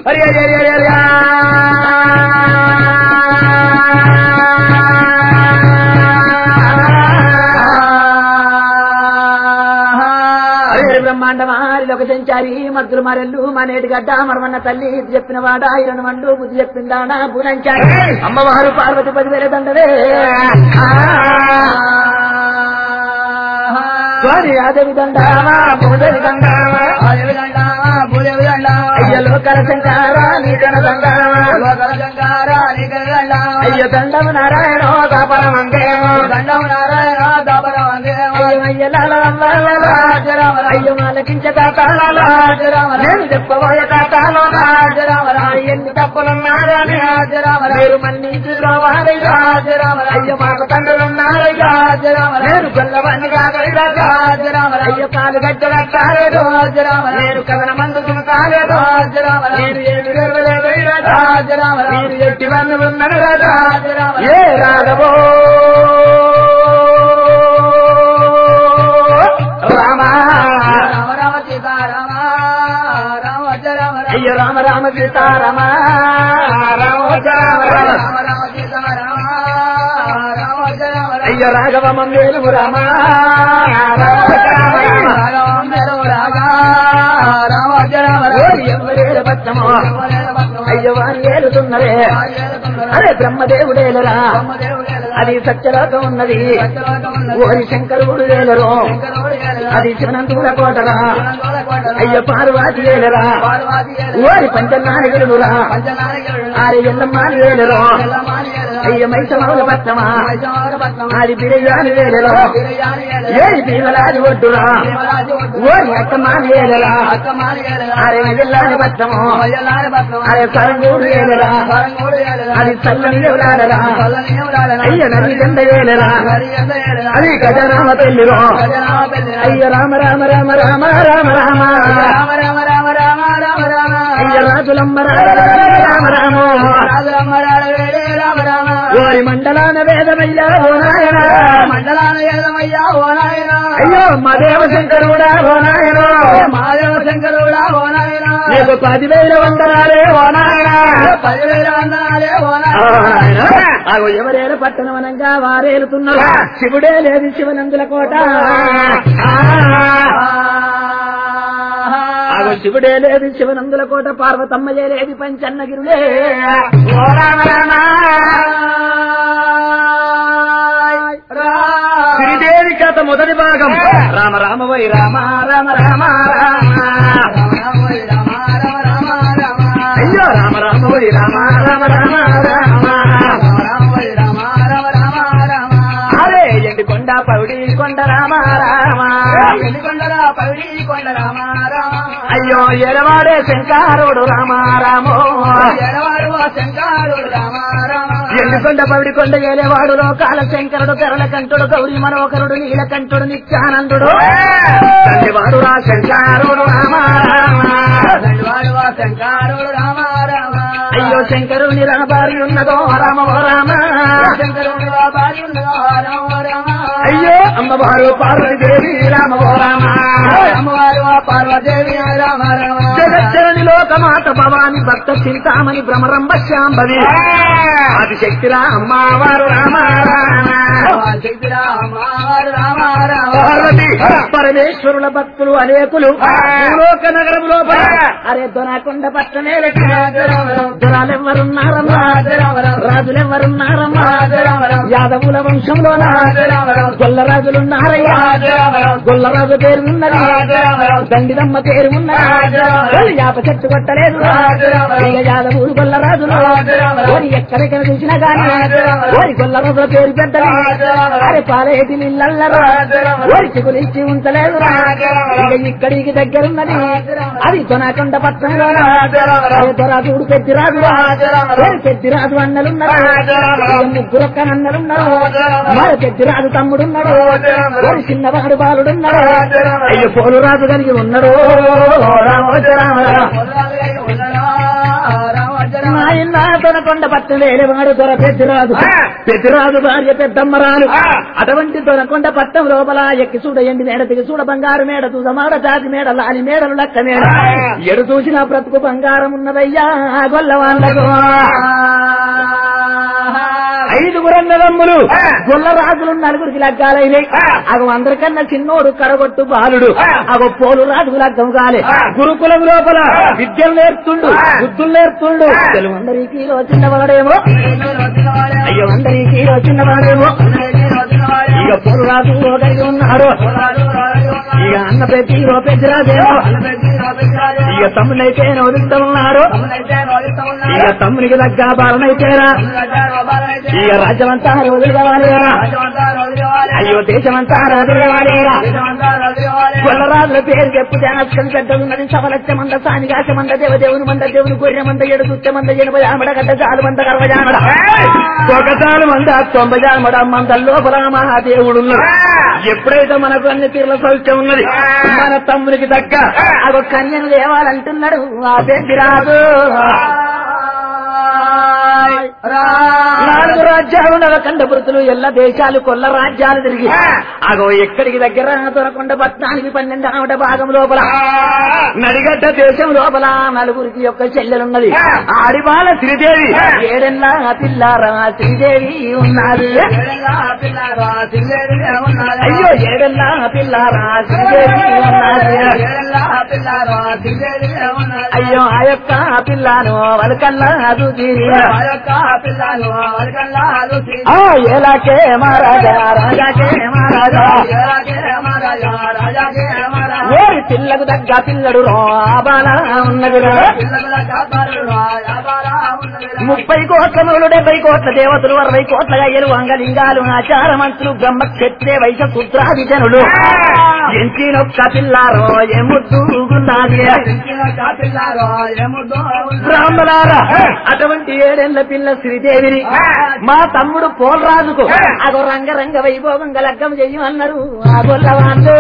అరే అరే అరే అరే అరే అరే బ్రహ్మాండ మారిలోక సంచారి మద్దులు మరెల్లు మనేటి గడ్డ మరమన్న తల్లి ఇది చెప్పిన వాడ ఇరణ మండు బుద్ధి చెప్పిందానా బునంచారి అమ్మవారు పార్వతి పదివేల దండలే స్వామి ఆదేవి దండామా భూదేవి దండామా అయ్యలో కరశంకార నీకన దండామా అయ్య దండము నారాయణ దాపరమంగేమో అయ్యో మాలకించ తాతాల నేను చెప్పబోయే తాతాలో ఎన్ని తప్పులున్నారని మీరు మన్నించి రావాలిగా అయ్య మాకు తండ్రులున్నారుగా నేను గొల్లవన్ని కాగలిగా అయ్య కాలు గడ్డ కట్టాలేదు నేను కథన మందుకు కాలేదు నేను ఏమి గర్వలేదు మీరు ఎట్టివన్నీ ఉన్నాడు కదా ఏ రాఘవో రామా అయ్యో రామ రామ సీతారామ రామ రామ అయ్యో రాఘవ మంగేలు రామ ఎవరేడు పట్టమో అయ్యో వారు ఏలుతున్నరే అరే బ్రహ్మదేవుడేలరా అది సత్యలోకం ఉన్నది ఓరి శంకరుడు వేలరు అది శివనంతుల కోటరా అయ్య పార్వతి వేలరా ఓరి పంచనాయకులురా ఆరి ఎల్లమ్మాని వేలరు అయ్య మైసమౌల పట్టమా ఆది బిరయాని వేలరు ఏది భీమలాది ఒడ్డురా ఓరి అక్కమాని వేలరా ఆరి వెళ్ళాని పట్టము ఆరి సరంగూడు వేలరా అది చల్లని ఎవరాడరా అయ్య నది గండ వేలరా అది గజరామ పెళ్లిరో అయ్య రామ రామ రామ రామ రామ రామ అయ్య రాజులమ్మ రామ రామ ఓరి మండలాన వేదమయ్యా ఓ నాయనా మండలాన ఏదమయ్యా ఓ నాయన అయ్యో మా దేవశంకరుడా ఓ నాయనో మాదేవ శంకరుడా ఓ నాయన నీకు పదివేల వందనాలే ఓ నాయనా పదివేల వందనాలే ఓ ఆ నాయన నాయనా, ఆగో ఎవరేల పట్టణమనంగా వారేలుతున్నారు శివుడే లేదు శివనందుల కోట ఆగో శివుడే లేదు శివనందుల కోట పార్వతమ్మయే లేది పంచన్నగిరులే ఓ రామ రామ. శ్రీదేవి కథ మొదటి భాగం రామ రామ వై రామ రామ రామ రామ అయ్యో రామ రామ వై రామ రామ రామ రామ అరే ఎండి కొండ పౌడి కొండ రామ రామ అయ్యో ఎడవాడే శంకారుడు రామ రామో ఎండుకొండ పవిడి కొండ ఏలేవాడు లోకాల శంకరుడు కరల కంఠుడు గౌరీ మనోకరుడు నీలకంఠుడు నిత్యానందుడు తండ్రివాడు రా శంకారుడు రామ రామ శంకరుడు రామ రామ అయ్యో శంకరుని రాబారి ఉన్నదో రామ ఓ రామ శంకరుడు భార్య రామ రామ అయ్యో అమ్మవారు పార్వతీదేవి రామ ఓ రామ అమ్మవారు పార్వదేవి రామ రామ జగచ్చరణి లోకమాత భవాని భక్త చింతామణి భ్రమరంబ శాంభవి ఆదిశక్తిరా అమ్మవారు రామ రామ పార్వతి పరమేశ్వరుల భక్తులు అనేకులు భూలోక నగరం లోపల అరే దొరకొండ పట్టణే దొరాలెవ్వరున్నారమ్మా రాజులెవ్వరున్నారమ్మా యాదవుల వంశంలో గొల్లరాజులున్నారయ్యా గొల్లరాజు పేరు ఉన్నది దండిదమ్మ పేరు ఉన్నది యాప చెట్టు కొట్టలేదు ఇక యాదవులు గొల్లరాజులు ఓరి ఎక్కడెక్కడ చూసినా గాని ఓరి గొల్లరాజుల పేరు పెద్దది అరే పాలేటి నీళ్ళల్లరా ఓరి చిగులిచ్చి ఉంచలేదు ఇక ఇక్కడికి దగ్గరున్నది అది తొనకొండ పట్టణంలో అరే దొరాజుడు పెద్దిరాజు ఓరి పెద్దిరాజు అన్నలున్నారు ఇక ముగ్గురు ఒక్క అన్నలున్నారు మరి పెద్దిరాజు తమ్ముడున్నాడు ఓరి చిన్నవాడు బాలుడున్నాడు అయ్యో పోలు రాజు కలిగి ఉన్నాడు రామోజ రామ రామ. నా నాయన దొరకొండ పట్టు వేలేవాడు దొర పెద్దరాజు ఆ. పెద్దరాజు భార్య పెద్దమ్మరాలు ఆ. అటువంటి దొరకొండ పట్టం లోపల ఎక్కి చూడ ఎండి మేడ దిగి చూడ బంగారు మేడ చూడ మాడ జాతి మేడ లాలి మేడలు లక్క మేడ ఆ. ఎడు చూసిన బ్రతుకు బంగారం ఉన్నదయ్యా గొల్లవాళ్ళకు ఐదుగురు అన్నదమ్ములు ఆ. గొల్ల రాజులు నలుగురికి లగ్గాలైనాయి ఆ. అగో అందరికన్నా చిన్నోడు కరగొట్టు బాలుడు ఆ. అగో పోలు రాజుకు లగ్గం కాలే ఆ. గురుకులం లోపల ఆ. విద్యలు నేర్తుండు ఆ. బుద్ధులు నేర్తుండు ఆ. తెలుగు అందరికీ చిన్నవాడేమో అయ్యో అందరికీ చిన్నవాడేమో ఇక పోలు రాజు కలిగి ఉన్నాడు ఇక అన్న పెట్టి పెద్దరాజేమో ఇక తమ్మునైతే వదులుతూ ఉన్నాడు ఇక తమ్మునికి దగ్గ బాలనైతేనా ఇక రాజ్యమంతా రోజులు కావాలేరా అయ్యో దేశమంతా రాజులు కావాలేరా గొల్లరాజుల పేరు చెప్పుతే అక్షరం పెద్దలున్నది సవలత్య మంద సానిగాస మంద దేవదేవుని మంద దేవుని గొర్రె మంద ఏడు దుత్య మంద ఎనభై ఆమడ గడ్డ జాలు మంద గర్వ జామడ ఒకసారి మంద తొంభై జామడ మంద లోపల మహాదేవుడు ఉన్నాడు ఎప్పుడైతే మనకు అన్ని తీర్ల సౌఖ్యం ఉన్నది మన తమ్మునికి దగ్గ అదొక కన్యను లేవాలంటున్నాడు ఆ పెద్ద రాదు నాలుగు రాజ్యాలు నవకండ వృత్తులు ఎల్ల దేశాలు కొల్ల రాజ్యాలు తిరిగి అగో ఎక్కడికి దగ్గర దొరకొండ పట్నానికి పన్నెండు ఆవిడ భాగం లోపల నడిగడ్డ దేశం లోపల నలుగురికి యొక్క చెల్లెలున్నది ఆడిబాల శ్రీదేవి ఏడెల్ల పిల్లారా శ్రీదేవి ఉన్నది అయ్యో ఏడెల్ల పిల్లారా శ్రీదేవి ఉన్నది అయ్యో ఆ యొక్క పిల్లను వలకల్లా అదుగిరి ఆ ఎలాకే మహారాజా రాజాకే మహారాజా ఓరి పిల్లకు తగ్గ పిల్లడు రాబాల ఉన్నది రా. ముప్పై కోట్ల మూడు డెబ్బై కోట్ల దేవతలు అరవై కోట్ల అయ్యలు అంగలింగాలు ఆచార మంత్రులు బ్రహ్మ క్షత్రే వైశ శుద్రాది జనులు ఎంచినొక్క పిల్లారో ఎముద్దుగున్నది బ్రాహ్మణారా అటువంటి ఏడేళ్ల పిల్ల శ్రీదేవిని మా తమ్ముడు పోలరాజుకు అదో రంగరంగ వైభోగంగా లగ్గం చెయ్యమన్నారు ఆ గొల్లవాళ్ళు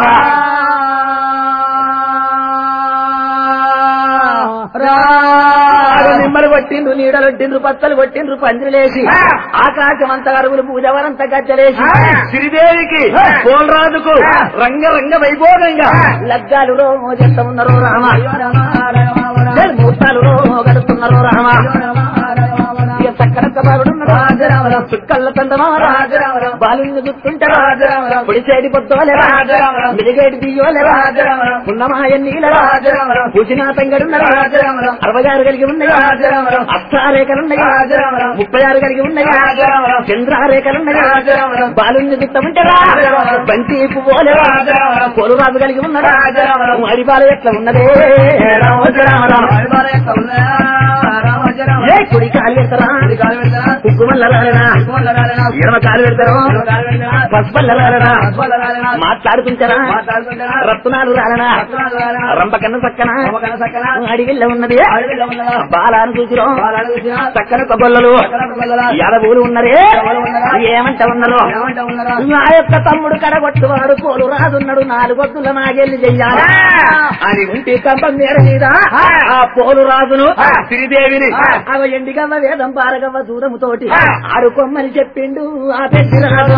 అదో నిమ్మలు కొట్టిండ్రు నీడలు కొట్టిండ్రు పత్తలు కొట్టిండ్రు పందిరిలేసి ఆకాశం అంత అరుగులు పూజవరంత గజ్జలేసి శ్రీదేవికి పోలరాజుకు రంగరంగ వైభోగంగా లగ్గాలు చెత్త ఉన్నారో రామ ముహూర్తాలు గడుతున్నారో రామ ఇక చక్కడక్క బాలుడున్నాడు చుక్కల్ల తండమారా బాలుని గుర్తుంటారా పొడి చేడి పొద్దులేరా మిడిగేటి దియ్యోలేరా ఉన్నమాయ నీలరా పూసిన తంగడున్నరా అరవై ఆరు కలిగి ఉన్నగా అష్టారేఖలున్నగా ముప్పై ఆరు కలిగి ఉన్నగా చంద్రారేఖలున్నగా బాలుని గుర్తముంటారా బంతి పువ్వులేరా పోలురాజు కలిగి ఉన్నదా అడిబాల ఎట్లా ఉన్నదే రామ రామ రామ ఏ కుడి కాలు పెడతారా ఉగ్గు వల్లరాలనా ఎడమ కాలు పెడతారు పసుపల్ల రాలనా మాట్లాడుకుంటారా రత్నాలు రాలనా రంపకన్న సక్కన అడిగిల్ల ఉన్నది బాలాను చూసిరో చక్కన కొబ్బళ్ళు ఎడబూలు ఉన్నరే ఏమంట ఉన్నారు నా యొక్క తమ్ముడు కడగొట్టువాడు పోలు రాదున్నాడు నాలుగొద్దుల నాగెల్లి చెయ్యాలి అని ఉంటే కంపం మేర మీద ఆ పోలు రాజును శ్రీదేవిని అవ ఎండిగవ్వ వేదం పారగవ్వ దూరము తోటి ఆడుకోమని చెప్పిండు ఆ పెద్ద రాజు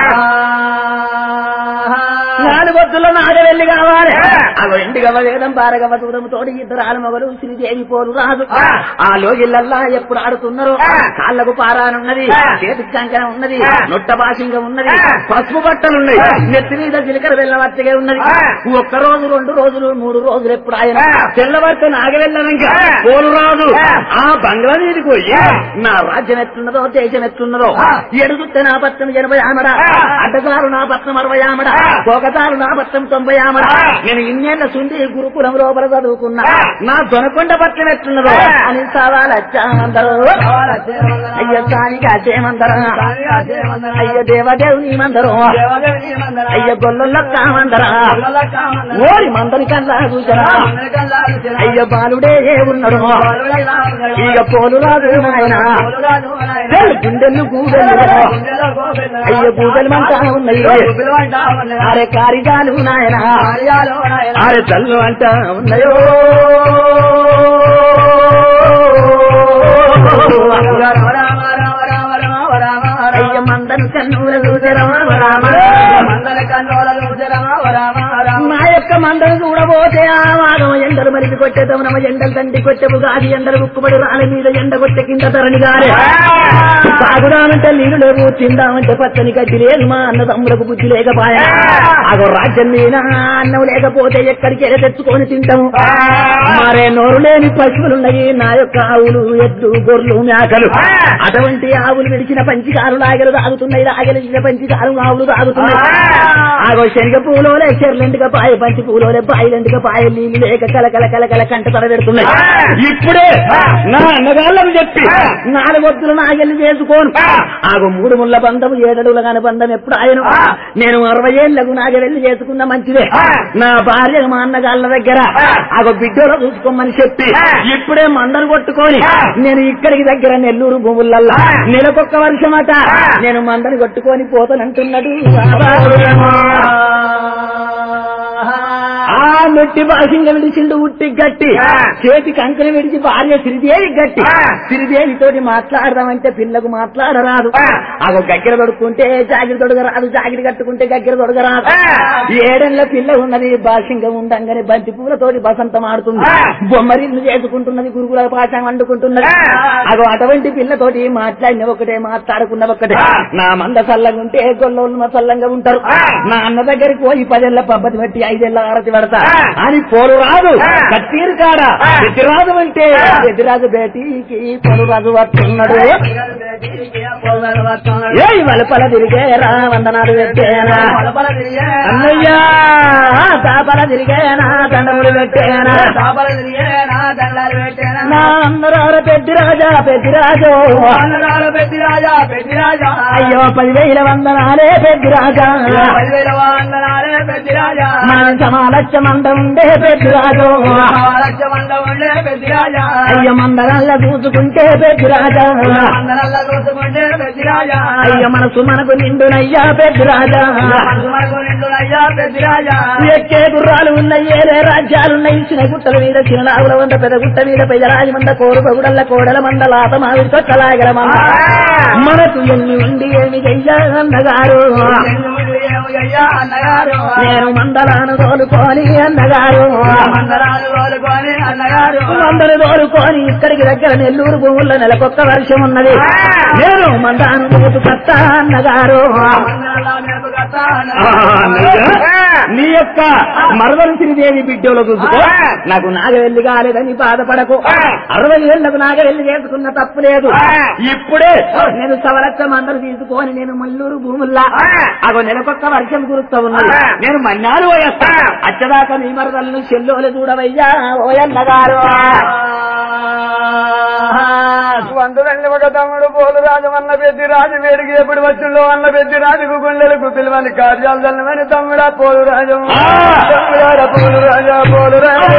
నాలుగొద్దుల నాగవెల్లి కావాలి అవ ఎండిగవ్వ వేదం పారగవ్వ దూరము తోటి ఇద్దరు ఆలుమగలు శ్రీదేవి పోలు రాజు ఆ లోగిళ్ళల్లా ఎప్పుడు ఆడుతున్నారో కాళ్ళకు పారానున్నది చేతికి కంకణం ఉన్నది నొట్ట భాషంగా ఉన్నది పసుపు బట్టలున్నాయి నెత్తి మీద జీలకర్ర వెళ్ళవచ్చగా ఉన్నది ఒక్క రోజు రెండు రోజులు మూడు రోజులు ఎప్పుడు ఆయన తెల్లవారితో నాగవెళ్ళనంక పోలు రాజు ఆ బంగ్లా మీదకి పోయి నా రాజ్యం ఎట్లున్నదో దేశం ఎట్లున్నదో ఎడుగుతే నా పత్రం ఎనభై ఆమడ అడ్డదారు నా పత్రం అరవై ఆమడ ఒకసారు నా పత్రం తొంభై ఆమడ నేను ఇన్నేళ్ల సుండి గురుకులం లోపల చదువుకున్నా నా దొనకొండ పత్రం ఎట్లున్నదో అని సవాలచ్చామందరూ అయ్య సానిగా చేమందరా అయ్య దేవదేవుని మందరు అయ్య గొల్ల కామందరా ఓరి మందరి కల్లా చూసరా అయ్య బాలుడే ఉన్నాడు ఇక పోలు రాదు ఆయన గుండెలు గూడెలు అయ్య గూడెలు మంటా ఉన్నాయి అరే కారిగాలు నాయన అరే చల్లు అంటా ఉన్నాయో కొట్టే దమనమ ఎండలు తండ్రి కొట్టెవు గాది ఎండలు ఉక్కుబడి రాళ్ళ మీద ఎండ కొట్టె కింద ధరణి గారే తాగుదామంటే నీళ్లు లేవు తిందామంటే పచ్చని గడ్డి లేదు మా అన్న తమ్ములకు బుద్ధి లేకపాయా అగో రాజ్యం మీద అన్నం లేకపోతే ఎక్కడికి వెళ్ళి తెచ్చుకొని తింటాము మరే నోరు లేని పశువులున్నాయి నా యొక్క ఆవులు ఎద్దు గొర్రెలు మేకలు అటువంటి ఆవులు విడిచిన పంచికారు లాగలు తాగుతున్నాయి లాగలిచిన పంచికారు ఆవులు తాగుతున్నాయి ఆగో శనగ పూలోలే చెర్లెండుగా పాయ పంచి పూలోలే పాయలెండుగా పాయ నీళ్ళు లేక కలకల కలకల కంట తడ పెడుతున్నాయి ఇప్పుడే నా అన్నగాళ్ళని చెప్పి నాలుగొద్దులు నాగెళ్ళి చేసుకోను ఆగో మూడు ముళ్ళ బంధం ఏడడుల కాని బంధం ఎప్పుడు ఆయన నేను అరవై ఏళ్ళకు నాగెళ్ళి చేసుకున్న మంచిదే నా భార్య మా అన్నగాళ్ళ దగ్గర ఆగో బిడ్డలో చూసుకోమని చెప్పి ఇప్పుడే మందరు కొట్టుకొని నేను ఇక్కడికి దగ్గర నెల్లూరు భూములల్లా నెలకొక్క వర్షమట నేను మందని కొట్టుకొని పోతానంటున్నాడు ఆ మెట్టి బాసింగ విడిచిండు ఉట్టి గట్టి చేతి కంకణ విడిచి భార్య సిరిదేవి గట్టి సిరిదేవితోటి మాట్లాడదామంటే పిల్లకు మాట్లాడరాదు అగో గగ్గర తొడుక్కుంటే జాగిరి తొడగరాదు జాగిరి కట్టుకుంటే గగ్గర తొడగరాదు ఏడెళ్ళ పిల్ల ఉన్నది బాసింగ ఉండంగానే బంతి పూలతోటి బసంతం ఆడుతుంది బొమ్మరిల్లు చేసుకుంటున్నది గురుగుల పాఠం వండుకుంటున్నది అగో అటువంటి పిల్లతోటి మాట్లాడిన ఒకటే మాట్లాడుకున్న ఒకటే నా మంద సల్లంగా ఉంటే గొల్లోళ్ళు మా సల్లంగా ఉంటారు నా అన్న దగ్గరికి పోయి పదేళ్ల పబ్బతి బట్టి ఐదేళ్ల ఆరతి పెడతా అని పోరు రాదు కత్తీరు కాడ ఎదిరాజు అంటే ఎదిరాజు బేటీకి పోరు రాజు వస్తున్నాడు ఏ వలపల తిరిగేరా వందనాలు పెట్టేనా అన్నయ్యా తాపల తిరిగేనా దండములు పెట్టేనా నా అందరూ పెద్ది రాజా పెద్ది రాజు అయ్యో పదివేల వందనాలే పెద్ది రాజా మన సమాలక్ష్య మంద ఉండే పెద్ది రాజు అయ్య మందగల్ల చూసుకుంటే పెద్ది రాజా అయ్య మనసు మనకు నిండునయ్యా పెద్ది రాజా ఎక్కే గుర్రాలు ఉన్నాయి ఏరే రాజ్యాలున్నాయి చిన్న గుట్టల మీద చిన్నలాగుల వంద పెద్ద గుట్ట మీద పెద్దరాజు మంద కోరు పగుడల్ల కోడల మంద లాత మావిడి తొక్కలాగల మంద మనకు ఎన్ని ఉండి ఏమి చెయ్యా అన్నగారు నేను మందలాను తోలుకొని అన్నగారు మందలు తోలుకొని ఇక్కడికి దగ్గర నెల్లూరు భూముల్లో నెలకొక్క వర్షం ఉన్నది నేను మందాను తోటు కట్ట అన్నగారు నీ యొక్క మరదలు శ్రీదేవి బిడ్డలో చూసుకో నాకు నాగవెల్లి కాలేదని బాధపడకు అరవై ఏళ్లకు నాగవెల్లి చేసుకున్న తప్పు లేదు ఇప్పుడే నేను సవరత్వం అందరు తీసుకొని నేను మల్లూరు భూముల్లా అగో నెలకొక్క వర్షం కురుస్తా ఉన్నది నేను మన్నాలు పోయేస్తా అచ్చదాకా నీ మరదలను చెల్లోలు చూడవయ్యా ఓయన్నగారు వందరండి ఒక తమ్ముడు పోలు రాజు అన్న పెద్ది రాజు వేడికి ఎప్పుడు వచ్చిందో అన్న పెద్ది రాజుకు గుండెలకు పిలువని కార్యాలు తల్లమని తమ్ముడా పోలు రాజు తమ్ముడార పోలు రాజా పోలు రాజా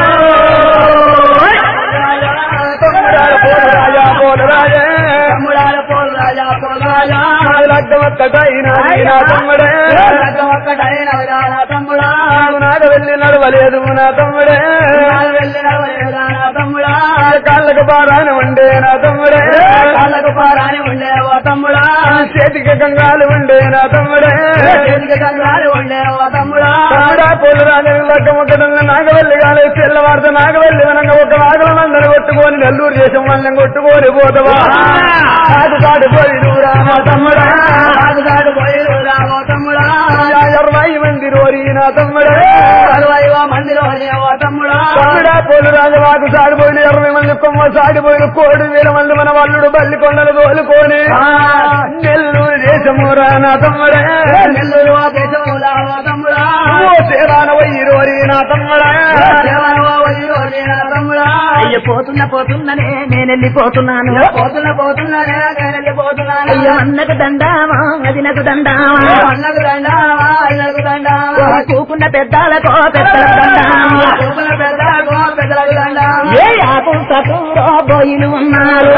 తమ్ముడార పోలు రాజా పోలు రాజా తమ్ముడాల పోలు రాజా పోలు రాజా లగ్గం ఒక్కటైనా నా తమ్ముడే లగ్గం ఒక్కటైనవిరా నా తమ్ముడా నాకు వెళ్ళి నడవలేదు నా తమ్ముడే నాలు వెళ్ళి నడవలేదా నా తమ్ముడా కాళ్ళకు బారాని ఉండే నా తమ్ముడే కాళ్ళకు పారాని ఉండే ఓ తమ్ముడా చేతికి గంగాలు ఉండే నా తమ్ముడే చేతికి గంగాలు ఉండే ఓ తమ్ముడా తమ్ముడా పోలు రాజు లగ్గం ఒకటంగా నాగవెల్లి కాలే తెల్లవారితే నాగవెల్లి వనంగా ఒక నాగల మందని కొట్టుకొని నెల్లూరు దేశం వాళ్ళని కొట్టుకొని పోతావా కాదు కాదు పోయి దూరా నా తమ్ముడా కాదు కాదు పోయిరురా ఓ తమ్ముడా ఇరవై మంది రోరి నా తమ్ముడే అరవైవ మందిలో ఓ తమ్ముడా తమ్ముడా పోలు రాజు వాకు సాడిపోయిన ఇరవై మంది కొమ్మ సాడిపోయిన కోడి వేల మంది మన వాళ్ళుడు బల్లి కొండలు తోలుకొని నెల్లూరు దేశము రా నా తమ్ముడే నెల్లూరు ఓ దేశములా ఓ తమ్ముడా ఓ సేవాన వయ్యి రోరి నా తమ్ముడా దేవనో వయ్యూరి నా తమ్ముడా అయ్య పోతున్న పోతున్ననే నేను వెళ్ళిపోతున్నాను పోతున్న పోతున్ననే నేను వెళ్ళిపోతున్నాను అయ్యో అన్నకు దండామా అది నాకు దండామా అన్నకు దండామా అన్నకు దండామా కూకున్న పెద్దాలకో పెద్దలకు దండామా కూకున్న పెద్దాలకో పెద్దలకు దండామా ఏ ఆ ఆకు సటూరో బోయిలు ఉన్నారు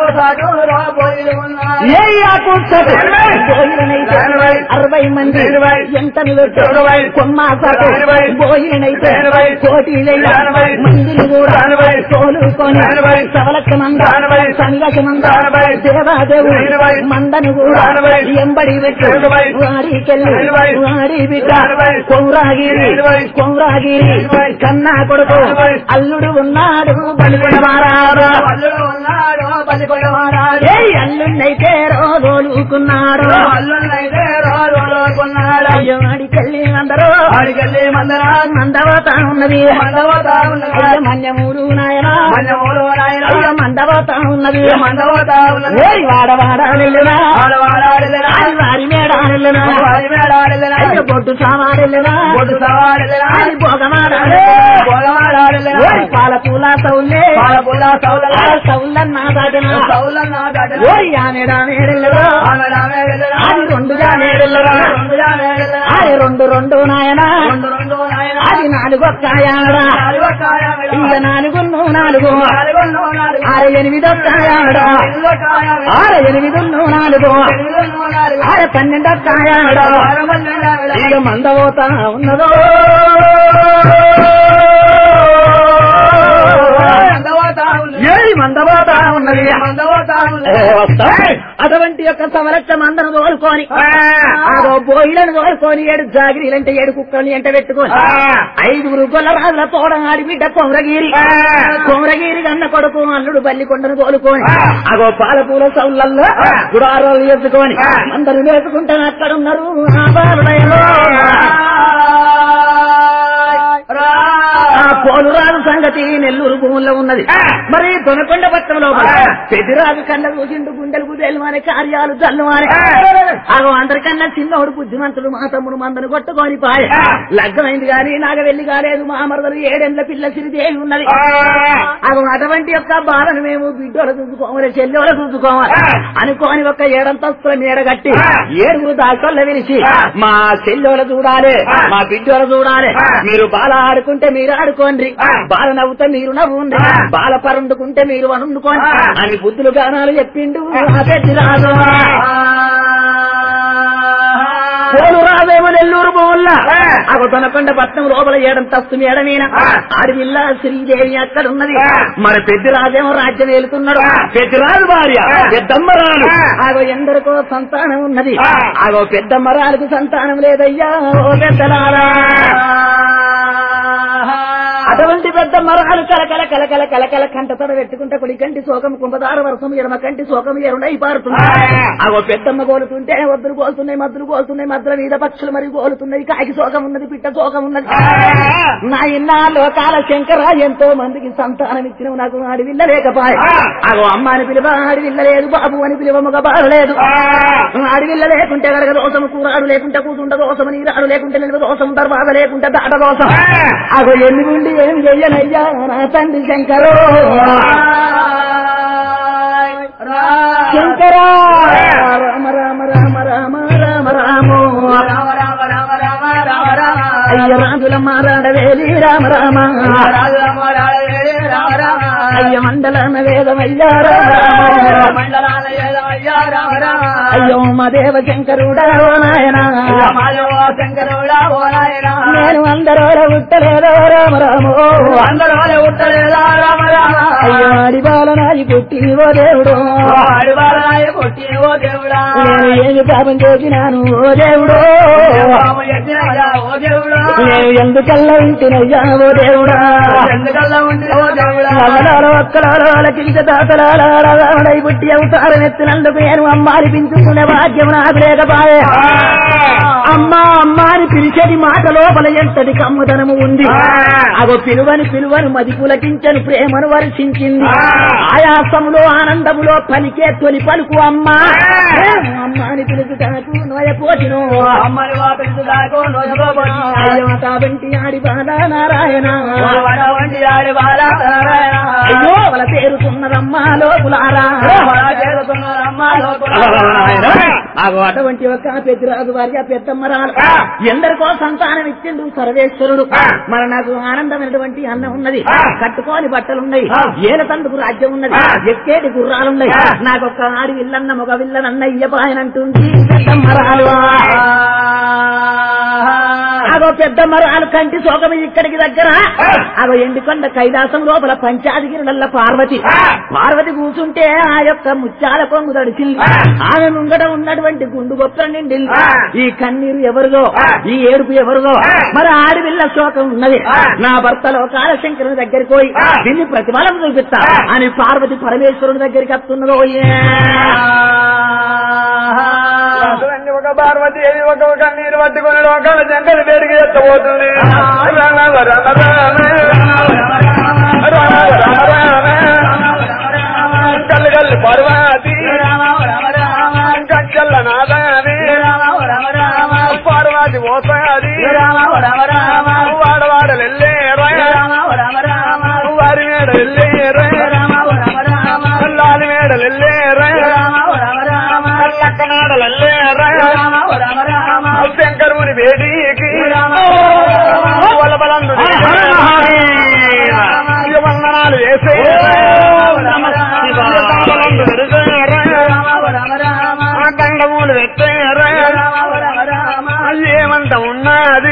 ఏ ఆకు సటు బోయిలనైతే అరవై మంది ఎంత కొమ్మ సటు బోయిలనైతే కోటి మందిని కూడా తోలుకొని సవలక్ష మంద సంగక మంద దేవాదేవుడు మందను కూడా ఎంబడి పెట్టు వాడికెళ్ళి వాడి బిడ్డ కొౌరాగిరి కొౌరాగిరి కన్నా కొడుకు అల్లుడు ఉన్నాడు బలికొడవారాడు ఏ అల్లున్నైతే రోజుకున్నాడు అయ్యో వాడికెళ్ళి అందరూ మందవతా ఉన్నది అయ్యో మన్యమూరు నాయనా అయ్యో మందవతా ఉన్నది ఏయ్ వాడవాడ వెళ్ళునా అది వారి మేడ వెళ్ళునా అయ్యో బొడ్డు సామాడెళ్ళునా అది భోగమాడాలి ఓయ్ పాల పూల సౌలే సౌలన్నా దాటినా ఓయ్ ఆమెడా మేడెళ్ళరా అది రెండు జానేడెళ్ళరా అది రెండు రెండు నాయనా అది నాలుగు ఒక్కాయాడా ఇక నాలుగు నాలుగు ఆరు ఎనిమిది ఒక్కాయాడా ఆరు ఎనిమిది నాలుగు ఆరు పన్నెండు ఒక్కాయాడా ఇక మందపోతా ఉన్నదో ఏది మందపోతా ఉన్నది అటువంటి యొక్క సమరక్ష మందను తోలుకొని అదో బోయిలను తోలుకొని ఏడు జాగిరీలంటే ఏడు కుక్కల్ని ఎంట పెట్టుకొని ఐదుగురు గొల్ల రాజుల తోడ ఆడి బిడ్డ కొమరగిరి కొమరగిరి కన్న కొడుకు అల్లుడు బల్లికొండను తోలుకొని అగో పాలపూల సౌళ్ళల్లో గుడారాలు ఎత్తుకొని అందరూ వేసుకుంటాను అక్కడ ఉన్నారు ఆ బాలుడయ్యలో. ఆ పోలురాజు సంగతి నెల్లూరు భూముల్లో ఉన్నది మరి దొనకొండ పట్టం లోపల పెద్దిరాజు కన్నా చూసిండు గుండెలు గుదేలు అనే కార్యాలు జల్లు అని అగో అందరికన్నా చిన్నోడు బుద్ధిమంతుడు మా తమ్ముడు మందను కొట్టుకొని పాయ లగ్గమైంది గాని నాగ వెళ్ళి కాలేదు మా మరదలు ఏడెండ్ల పిల్ల సిరిదేవి ఉన్నది అగో అటువంటి యొక్క బాలను మేము బిడ్డోలు చూసుకోవాలి చెల్లెలు చూసుకోవాలి అనుకోని ఒక ఏడంతస్తుల మేడ కట్టి ఏడుగురు దాల్టోళ్ళ విరిచి మా చెల్లెలు చూడాలి మా బిడ్డోలు చూడాలి మీరు బాల ఆడుకుంటే మీరు ఆడుకోండి బాల నవ్వుతే మీరు నవ్వుండి బాల పరుండుకుంటే మీరు వండుకోండి అని బుద్ధులు గానాలు చెప్పిండు ఆ పెద్ద రాజు పోలు రావేమో నెల్లూరు పోవల్ల అగో తనకొండ పట్నం లోపల ఏడంతస్తు మేడమీన ఆడవిల్ల శ్రీదేవి అక్కడ ఉన్నది మరి పెద్దరాజేమో రాజ్యం ఏలుతున్నాడు పెద్దరాజు భార్య పెద్దమ్మరాలు ఆగో ఎందరికో సంతానం ఉన్నది ఆగో పెద్దమ్మరాలకు సంతానం లేదయ్యా ఓ పెద్దలారా అటువంటి పెద్ద మరహాలు కలకల కలకల కలకల కంట తడ పెట్టుకుంటే కుడి కంటి శోకం కుంభదార వర్షం ఎడమ కంటి శోకం ఎరుడై పారుతుంది అగో పెద్దమ్మ గోలుతుంటే వద్దులు కోలుతున్నాయి మద్దులు కోలుతున్నాయి మద్దుల మీద పక్షులు మరి గోలుతున్నాయి కాకి శోకం ఉన్నది పిట్ట శోకం ఉన్నది నా ఇన్నా లోకాల శంకర ఎంతో మందికి సంతానం ఇచ్చినవు నాకు అడవిల్ల లేకపాయ అగో అమ్మ అని పిలువ అడవిల్ల లేదు బాబు అని పిలువ మగ బారలేదు అడవిల్ల లేకుంటే కనుక దోషం కూరాడు లేకుంటే కూతుండ దోషం నీరాడు లేకుంటే నిలువ దోషం దర్వాద లేకుంటే దాట దోషం అగో ఎన్ని ఉండి ఏం చెయ్యనయ్యా నా తండ్రి శంకరో శంకరా రామ రామ రామ రామ రామ రామో అయ్య రాజుల మారాడవేలి రామ రామ అయ్య మండలన వేదమయ్యా రామ రామ అయ్యో మా దేవ శంకరుడా ఓ నాయనా నేను అందరూ ఉట్టలేదో రామ రామో అయ్యో ఆడి బాలనాయి పుట్టి ఓ దేవుడు నేను ఏమి పాపం చేసినాను ఓ దేవుడు నేను ఎందుకల్లా ఉంటున్నయ్యా ఓ దేవుడా నల్లలాలో ఒక్కలాలో అలకించ తాతలాడై పుట్టి అవతారం ఎత్తినందుకు నేను అమ్మాని పించుకునే భాగ్యం నాకు లేకపాయే అమ్మా అమ్మా అని పిలిచేది మాట లోపల ఎంతటి కమ్ముదనము ఉంది అగో పిలువని పిలువను మది పులకించని ప్రేమను వర్షించింది ఆయాసములో ఆనందములో పలికే తొలి పలుకు అమ్మా అమ్మా అని పిలుచుటకు నోయపోతిను అయ్యో తాబంటి ఆడి బాల నారాయణ అయ్యో వాళ్ళ పేరుకున్నదమ్మా లోపులారా ఆగో అటువంటి ఒక పెద్దరాజు భార్య పెద్దమ్మరాలు ఆ. ఎందరికో సంతానం ఇచ్చిండు సర్వేశ్వరుడు ఆ. మరి నాకు ఆనందమైనటువంటి అన్నం ఉన్నది ఆ. కట్టుకోని బట్టలున్నాయి ఆ. ఏల తందుకు రాజ్యం ఉన్నది ఆ. ఎక్కేటి గుర్రాలున్నాయి ఆ. నాకు ఒక ఆడి విల్లన్న మగ విల్లనన్న ఇయ్యపాయనంటుంది పెద్దమ్మరాలు అగో పెద్ద మరాలు కంటి శోకం ఇక్కడికి దగ్గర ఆ. అగో ఎండికొండ కైలాసం లోపల పంచాదిగిరినల్ల పార్వతి ఆ. పార్వతి కూర్చుంటే ఆ యొక్క ముత్యాల కొంగు తడిచింది ఆ. ఆమె ముంగట ఉన్నటువంటి గుండు గొప్ప నిండింది ఆ. ఈ కన్నీరు ఎవరిదో ఆ. ఈ ఏడుపు ఎవరిదో ఆ. మరి ఆడవిల్ల శోకం ఉన్నది ఆ. నా భర్తలో కాలశంకరుని దగ్గరికి పోయి ఆ. దీన్ని ప్రతిఫలం చూపిస్తా ఆ. అని పార్వతి పరమేశ్వరుని దగ్గరికి వస్తున్నదో అసలు ఒక పార్వతి ఏది ఒక ఒక నీరు పట్టుకుని లోకాల జంటలు వేడికి ఎత్తబోతుంది రామ రామ రామ రామ రామ రామ కల్లు కల్లు పార్వతి కంచెల్ల నాదాని పార్వతి పోతాది వాడవాడలెల్లే వారి మేడలెల్లే లాలి మేడలెల్లే లక్కనాడలెల్లే శంకరుని వేడికి బలబలందు వందనాలు వేసే దండములు పెట్టారా ఏమంత ఉన్నది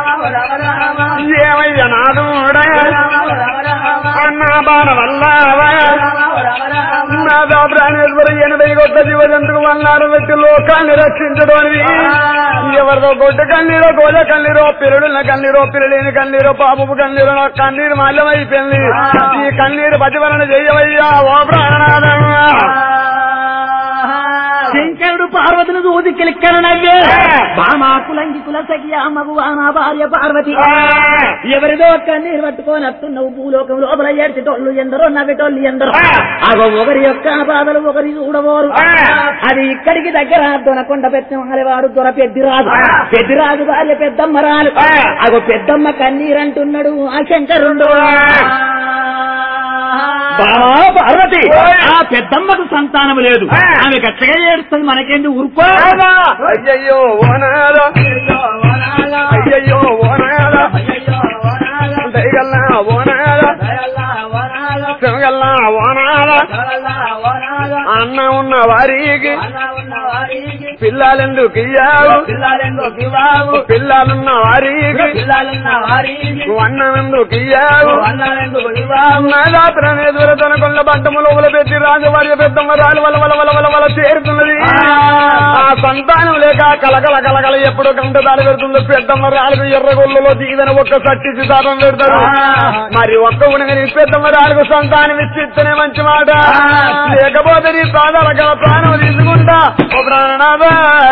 ఏమయ్య నాదుడా అన్నా బాణ వల్లవా నాదా ప్రాణేశ్వర ఎనభై కొత్త జీవజంతుకు వన్నారు వ్యక్తి లోకాన్ని రక్షించడానికి ఎవరిదో గొడ్డ కన్నీరో గోజ కన్నీరో పిరుడున్న కన్నీరో పిరులేని కన్నీరో పాపపు కన్నీరో నా కన్నీరు మాల్యమైపోయింది ఈ కన్నీరు ప్రతిఫలన చేయవయ్యా ఓ ప్రాణనాథమ్మా శంకరుడు పార్వతులు దూది కిలిక్కను నవ్వే బామా కులంగి కుల సఖియా మగువా నా భార్య పార్వతి ఎవరిదో కన్నీరు పట్టుకొని వస్తున్నావు భూలోకం లోపల ఏడ్చేటోళ్ళు ఎందరో నవ్వేటోళ్ళు ఎందరో అగో ఒకరి యొక్క బాధలు ఒకరి చూడబోరు అది ఇక్కడికి దగ్గర దొనకొండ పెట్టిన వాడు దొర పెద్దిరాజు పెద్దిరాజు భార్య పెద్దమ్మ రాలు అగో పెద్దమ్మ కన్నీరంటున్నాడు ఆ శంకరుడు బావా పార్వతి ఆ పెద్దమ్మకు సంతానం లేదు ఆమె గచ్చగా ఏడుస్తుంది మనకేంది ఉరుపు అయ్యయ్యో ఓనాల అయ్యయ్యో ఓనాల దయగల్లా ఓనాల శివగల్లా ఓనాల అన్న ఉన్న వారికి పిల్లలెందుకు ఇయ్యావు పిల్లలున్న వారికి అన్నమెందుకు ఇయ్యావు నాదాత్రనేశ్వర తన కొల్ల బంటము లోపల పెట్టి రాజవార్య పెద్దమ్మ రాలు వల వల వల వల వల చేరుతున్నది ఆ సంతానం లేక కలకల కలకల ఎప్పుడు కంట దారి పెడుతుందో పెద్దమ్మ రాలకు ఎర్రగొల్లలో దిగిదని ఒక్క సట్టి సితారం పెడతారు మరి ఒక్క ఉనగని పెద్దమ్మ రాలకు సంతానం ఇచ్చిస్తేనే మంచి మాట లేకపోతే నీ పాదాల గల ప్రాణం తీసుకుంటా ఓ ప్రాణనాథా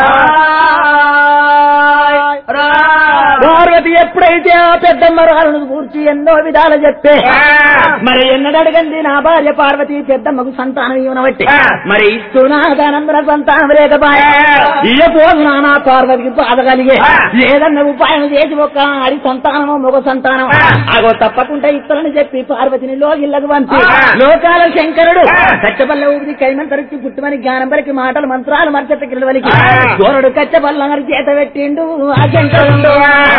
పార్వతి ఎప్పుడైతే ఆ పెద్దమ్మ రాళ్ళను కూర్చి ఎన్నో విధాలు చెప్పే మరి ఎన్నడు అడగండి నా భార్య పార్వతి పెద్దమ్మకు సంతానం ఇవ్వనబట్టి మరి ఇస్తున్నా దానందర సంతానం లేకపోయా ఇయ్యపోదు నా పార్వతికి బాధ కలిగే ఏదన్న ఉపాయం చేసి ఒక ఆడి సంతానమో మగ సంతానం అగో తప్పకుండా ఇస్తానని చెప్పి పార్వతిని లోగిళ్ళకు పంపి లోకాల శంకరుడు కచ్చబల్ల ఊపిరి కైమంతరిచి పుట్టుమని జ్ఞానం పలికి మాటలు మంత్రాలు మర్చత కిరవలికి గోరడు కచ్చబల్ల మరి చేత పెట్టిండు ఆ శంకరుడు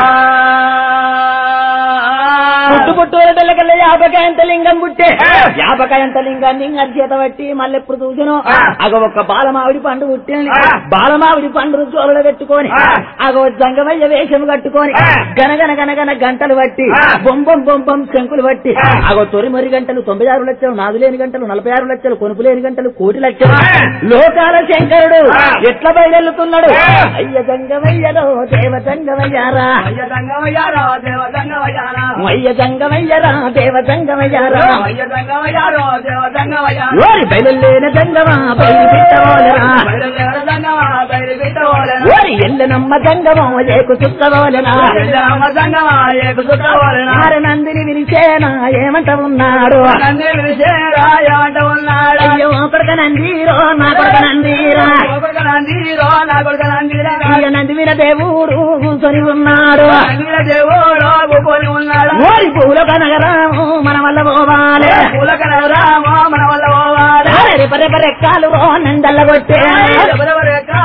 పుట్టు పుట్టూరటల్లకల్లా యాపకాయంత లింగం పుట్టే యాపకాయంత లింగాన్ని చేత పట్టి మళ్ళీ ఎప్పుడు చూసినో అగ ఒక బాలమావిడి పండు పుట్టింది బాలమావిడి పండు చోరలు పెట్టుకొని అగ జంగమయ్య వేషం కట్టుకొని గనగన గనగన గంటలు పట్టి బొంబం బొంబం శంకులు పట్టి అగో తొలిమరి గంటలు తొంభై ఆరు లక్షలు నాలుగు లేని గంటలు నలభై ఆరు లక్షలు కొనుపు లేని గంటలు కోటి లక్షలు లోకాల శంకరుడు ఎట్లా బయలుతున్నాడు అయ్య జంగమయ్యలో దేవ జంగమయ్యారా అయ్య జంగమయ్యరా దేవ జంగమయ్యారా ఓరి బయలులేని జంగమా బయలు పెట్టవోలరా ఓరి ఎల్లనమ్మ జంగమో ఏకు చుక్కవోలనా ఆరు నందిని విరిచేనా ఏమంట ఉన్నాడు అయ్యో కొడుక నందీరో నా కొడుక నందీరా ఇక నంది విన దేవుడు కూర్చొని ఉన్నాడు ఓరి పూల కనగరాము మన వల్ల పోవాలి రెపరెప రెక్కాలు ఓ నందల్ల కొట్టే